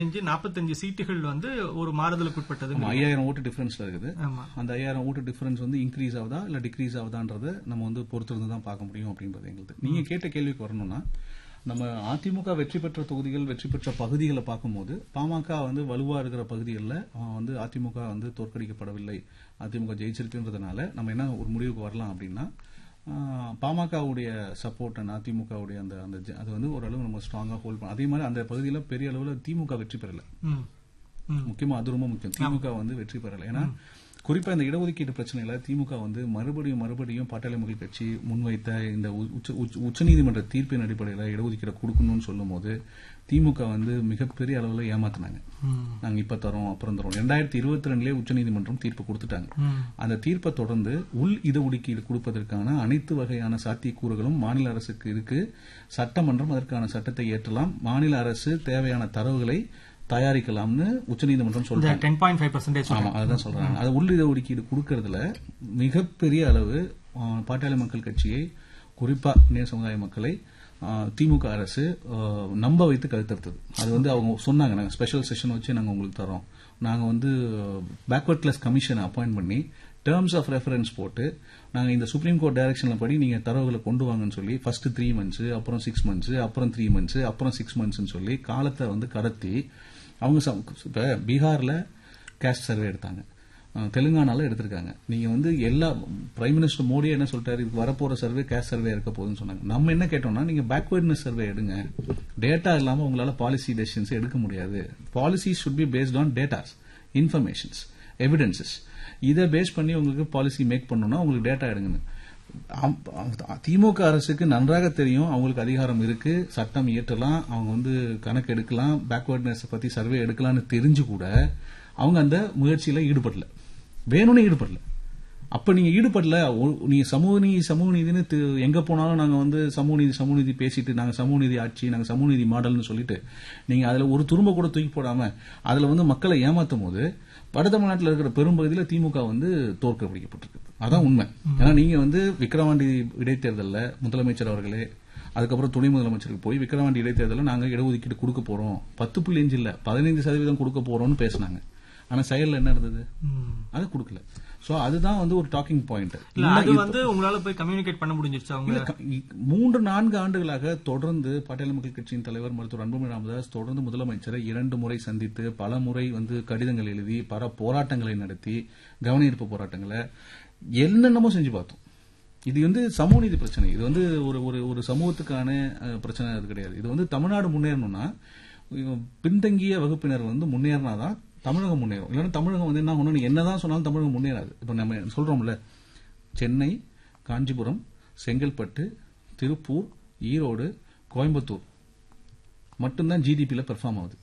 அஞ்சு நாற்பத்தஞ்சு சீட்டுகள் வந்து ஒரு மாறுதலுக்கு உட்பட்டது ஆமா, ஐயாயிரம் ஓட்டு டிஃபரன்ஸ்ல இருக்குது ஆமா அந்த ஐயாயிரம் ஓட்டு டிஃபரன்ஸ் வந்து இன்க்ரீஸ் ஆகுதா இல்ல டிக்ரீஸ் ஆகுதான்றத நம்ம வந்து பொறுத்திருந்து தான் பார்க்க முடியும் அப்படின்றது எங்களுக்கு நீங்க கேட்ட கேள்விக்கு வரணும்னா நம்ம அதிமுக வெற்றி பெற்ற தொகுதிகள் வெற்றி பெற்ற பகுதிகளை பார்க்கும்போது பாமக வந்து வலுவா இருக்கிற பகுதிகளில் வந்து அதிமுக வந்து தோற்கடிக்கப்படவில்லை அதிமுக ஜெயிச்சிருக்குன்றதுனால நம்ம என்ன ஒரு முடிவுக்கு வரலாம் அப்படின்னா ஆஹ், பாமகவுடைய சப்போர்ட் அண்ட் அதிமுகவுடைய அந்த அந்த ஜ- அது வந்து ஓரளவு நம்ம ஸ்ட்ராங்கா ஹோல்ட் பண்ண அதே மாதிரி அந்த பகுதியில் பெரிய அளவில் திமுக வெற்றி பெறல ம் ம் முக்கியமா அது ரொம்ப முக்கியம் திமுக வந்து வெற்றி பெறல ஏன்னா குறிப்பா இந்த இடஒதுக்கீடு பிரச்சனையில திமுக வந்து மறுபடியும் மறுபடியும் பாட்டாளி மக்கள் கட்சி முன்வைத்த இந்த உ- உச்ச- உச்ச- உச்சநீதிமன்ற தீர்ப்பின் அடிப்படையில இடஒதுக்கீடு கொடுக்கணும்னு சொல்லும்போது திமுக வந்து மிகப்பெரிய அளவுல ஏமாத்துனாங்க ம் நாங்க இப்ப தரோம் அப்புறம் தரோம் ரெண்டாயிரத்தி இருபத்தி ரெண்டுலயே உச்சநீதிமன்றம் தீர்ப்பு கொடுத்துட்டாங்க ம் அந்த தீர்ப்பை தொடர்ந்து உள் இடஒதுக்கீடு கொடுப்பதற்கான அனைத்து வகையான சாத்தியக்கூறுகளும் மாநில அரசுக்கு இருக்கு சட்டமன்றம் அதற்கான சட்டத்தை ஏற்றலாம் மாநில அரசு தேவையான தரவுகளை தயாரிக்கலாம்னு உச்சநீதிமன்றம் இந்த சொல்றாங்க டென் பாயிண்ட் ஃபைவ் பர்சன்டேஜ் ஆமா அதுதான் சொல்றாங்க அது உள் இடஒதுக்கீடு கொடுக்கறதுல மிகப்பெரிய அளவு ஆ, பாட்டாளி மக்கள் கட்சியை குறிப்பா நேர் சமுதாய மக்களை ஆ, திமுக அரசு ஆ, நம்ப வைத்து கழுத்தறுத்தது அது வந்து அவங்க சொன்னாங்க நாங்க ஸ்பெஷல் செஷன் வச்சு நாங்க உங்களுக்கு தரோம் நாங்க வந்து பேக்வர்ட் கிளாஸ் கமிஷனை அப்பாயிண்ட் பண்ணி டேர்ம்ஸ் ஆஃப் ரெஃபரன்ஸ் போட்டு நாங்க இந்த சுப்ரீம் கோர்ட் டைரக்ஷன்ல படி நீங்க தரவுகளை கொண்டு வாங்கன்னு சொல்லி ஃபர்ஸ்ட் த்ரீ மந்த்ஸ் அப்புறம் சிக்ஸ் மந்த்ஸ் அப்புறம் த்ரீ மந்த்ஸ் அப்புறம் சிக்ஸ் மந்த்ஸ்னு சொல்லி காலத்தை வந்து கடத்தி அவங்க சம்- இப்ப பீகார்ல கேஸ்ட் சர்வே எடுத்தாங்க அஹ் தெலுங்கானால எடுத்திருக்காங்க நீங்க வந்து எல்லா பிரைம் மினிஸ்டர் மோடி என்ன சொல்லிட்டாரு இதுக்கு வரப்போற சர்வே கேஸ்ட் சர்வே இருக்க போகுதுன்னு சொன்னாங்க நம்ம என்ன கேட்டோம்னா நீங்க பேக்வர்ட்னஸ் சர்வே எடுங்க டேட்டா இல்லாம உங்களால பாலிசி டெசிஷன்ஸ் எடுக்க முடியாது policy should be based on datas informations evidences இதை பேஸ் பண்ணி உங்களுக்கு பாலிசி மேக் பண்ணணும்னா உங்களுக்கு டேட்டா எடுங்கன்னு ஆம், திமுக அரசுக்கு நன்றாக தெரியும் அவங்களுக்கு அதிகாரம் இருக்கு சட்டம் இயற்றலாம் அவங்க வந்து கணக்கு எடுக்கலாம் பேக்வர்ட்னஸ் பத்தி சர்வே எடுக்கலாம்னு தெரிஞ்சு கூட அவங்க அந்த முயற்சியில ஈடுபடல வேணும்னு ஈடுபடல அப்ப நீங்க ஈடுபடல ஒ- நீங்க சமூக நீதி சமூக நீதினு தி- எங்க போனாலும் நாங்க வந்து சமூக நீதி சமூக நீதி பேசிட்டு நாங்க சமூக நீதி ஆட்சி நாங்க சமூக நீதி மாடல்னு சொல்லிட்டு நீங்க அதுல ஒரு துரும்ப கூட தூக்கி போடாம அதுல வந்து மக்களை ஏமாத்தும் போது வட தமிழ்நாட்டில் இருக்கிற பெரும்பகுதியில் திமுக வந்து தோற்கடிக்கப்பட்டிருக்கு அதான் உண்மை ஏன்னா நீங்க வந்து விக்கிரவாண்டி இடைத்தேர்தல்ல முதலமைச்சர் அவர்களே அதுக்கப்புறம் துணை முதலமைச்சருக்கு போய் விக்கிரவாண்டி இடைத்தேர்தலில் நாங்க இடஒதுக்கீடு கொடுக்க போறோம் பத்து புள்ளி அஞ்சு இல்ல பதினைந்து சதவீதம் கொடுக்க போறோம்னு பேசினாங்க ஆனா செயல்ல என்ன இருந்தது ம். அது கொடுக்கல சோ அதுதான் வந்து ஒரு டாக்கிங் பாயிண்ட் இல்ல அது வந்து உங்களால போய் கம்யூனிகேட் பண்ண முடிஞ்சிருச்சு அவங்க இல்ல, க- இ- மூன்று நான்கு ஆண்டுகளாக தொடர்ந்து பாட்டாளி மக்கள் கட்சியின் தலைவர் மருத்துவர் அன்புமணி ராமதாஸ் தொடர்ந்து முதலமைச்சரை இரண்டு முறை சந்தித்து பல முறை வந்து கடிதங்கள் எழுதி பல போராட்டங்களை நடத்தி கவனஈர்ப்பு போராட்டங்களை என்னென்னமோ செஞ்சு பார்த்தோம் இது வந்து சமூக நீதி பிரச்சனை இது வந்து ஒரு ஒரு ஒரு சமூகத்துக்கான அஹ், பிரச்சனை அது கிடையாது இது வந்து தமிழ்நாடு முன்னேறணும்னா இவங்க பின்தங்கிய வகுப்பினர் வந்து முன்னேறினாதான் தமிழகம் முன்னேறும் இல்லைன்னா தமிழகம் வந்து என்ன ஆகணும் என்னதான் சொன்னாலும் தமிழகம் முன்னேறாது இப்ப நம்ம சொல்றோம்ல சென்னை காஞ்சிபுரம் செங்கல்பட்டு திருப்பூர் ஈரோடு கோயம்புத்தூர் மட்டும்தான் ஜிடிபியில் பெர்ஃபார்ம் ஆகுது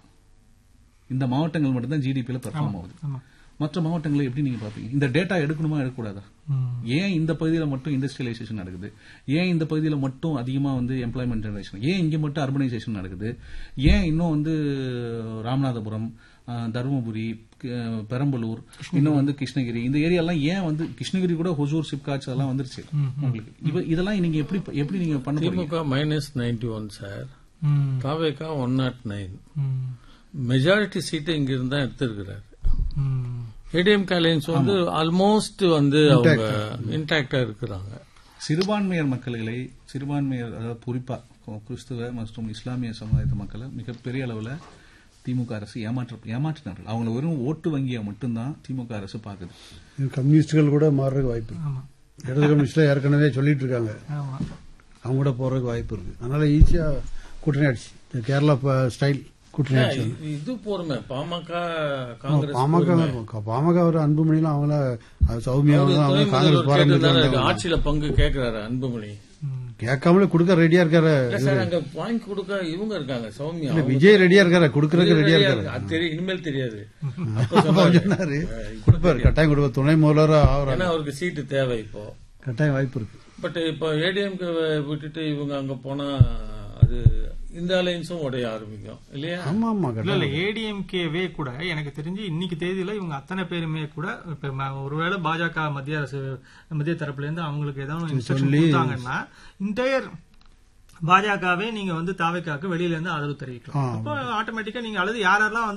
இந்த மாவட்டங்கள் மட்டும்தான் ஜிடிபியில் பெர்ஃபார்ம் ஆகுது ஆமா மற்ற மாவட்டங்களை எப்படி நீங்க பாப்பீங்க இந்த டேட்டா எடுக்கணுமா எடுக்கக்கூடாதா ம். ஏன் இந்த பகுதியில மட்டும் இண்டஸ்ட்ரியலைசேஷன் நடக்குது ஏன் இந்த பகுதியில மட்டும் அதிகமா வந்து எம்ப்ளாய்மெண்ட் ஜெனரேஷன் ஏன் இங்க மட்டும் அர்பனைசேஷன் நடக்குது ஏன் இன்னும் வந்து ராமநாதபுரம் அஹ், தருமபுரி க- பெரம்பலூர் இன்னும் வந்து கிருஷ்ணகிரி இந்த ஏரியாலாம் ஏன் வந்து கிருஷ்ணகிரி கூட ஹொசூர் சிப்காட்ஸ் அதெல்லாம் வந்துருச்சு உங்களுக்கு இவ இதெல்லாம் நீங்க எப்படி எப்படி நீங்க பண்ண போறீங்க DMK minus ninety one sir ம். தாவேகா ஒன் நாட் நைன் ம். மெஜாரிட்டி சீட்டை இங்கிருந்து தான் எடுத்திருக்கிறாரு ம். ஏடிஎம் அலையன்ஸ் வந்து ஆல்மோஸ்ட் வந்து அவங்க இன்டாக்டா இருக்கிறாங்க சிறுபான்மையர் மக்களை சிறுபான்மையர் அதாவது குறிப்பா கிறிஸ்துவ மற்றும் இஸ்லாமிய சமுதாயத்து மக்களை மிகப்பெரிய அளவுல திமுக அரசு ஏமாற்ற ஏமாற்றினார்கள் அவங்கள வெறும் ஓட்டு வங்கியை மட்டும்தான் திமுக அரசு பாக்குது இது கம்யூனிஸ்டுகள் கூட மாறுறதுக்கு வாய்ப்பு இருக்கு ஆமா இடது கம்யூனிஸ்ட்ல ஏற்கனவே சொல்லிட்டு இருக்காங்க ஆமா அவங்க கூட போறதுக்கு வாய்ப்பு இருக்கு அதனால ஈஸியா கூட்டணி ஆட்சி இந்த கேரளா ப- ஸ்டைல் கூட்டணி ஆட்சி இது- இது போருமே பாமக ஆமா, காங்கிரஸ் பாமக போருமே. இருக்கும். பாமக ஒரு அன்புமணிலாம் அவங்கள அது சௌமியா அவரு அவங்க துணை காங்கிரஸ் முதல்வர் கேட்டிருந்தாரு, பாரம்பரிய ஆட்சியில பங்கு கேட்கிறாரு அன்புமணி ம். கேட்காமலே கொடுக்க ரெடியா இருக்காரு இல்ல சார் அங்க வாங்கி கொடுக்க இவங்க இருக்காங்க சௌமியா இல்ல அவங்க விஜய் ரெடியா இருக்காரு கொடுக்கறதுக்கு ரெடியா ரெடியா இருக்காரு இருக்கு. அது தெரியும் இனிமேல் தெரியாது அப்ப அப்ப சொன்னாரு. சொன்னாரு கொடுப்பாரு கட்டாயம் கொடுப்பாரு துணை முதல்வரா ஆகுறாரு ஏன்னா அவருக்கு சீட்டு தேவை இப்போ கட்டாயம் வாய்ப்பு இருக்கு பட் இப்போ ஏடிஎம்கே விட்டுட்டு இவங்க அங்க போனா அது இந்த அலைன்ஸும் உடைய ஆரம்பிக்கும் இல்லையா ஆமா ஆமா இல்ல கட்டாயம் இல்ல ஏடிஎம்கேவே கூட எனக்கு தெரிஞ்சு இன்னைக்கு தேதியில இவங்க அத்தனை பேருமே கூட இப்ப ம- ஒருவேளை பாஜக மத்திய அரசு மத்திய தரப்புல இருந்து அவங்களுக்கு ஏதாவது இன்ஸ்ட்ரக்ஷன் கொடுத்தாங்கன்னா இன்டையர் பாஜகவே நீங்க வந்து தாவைக்காக்கு வெளியில இருந்து ஆதரவு தெரிவிக்கலாம் ஆ. அப்போ ஆட்டோமேட்டிக்கா நீங்க அல்லது யாரெல்லாம் வந்து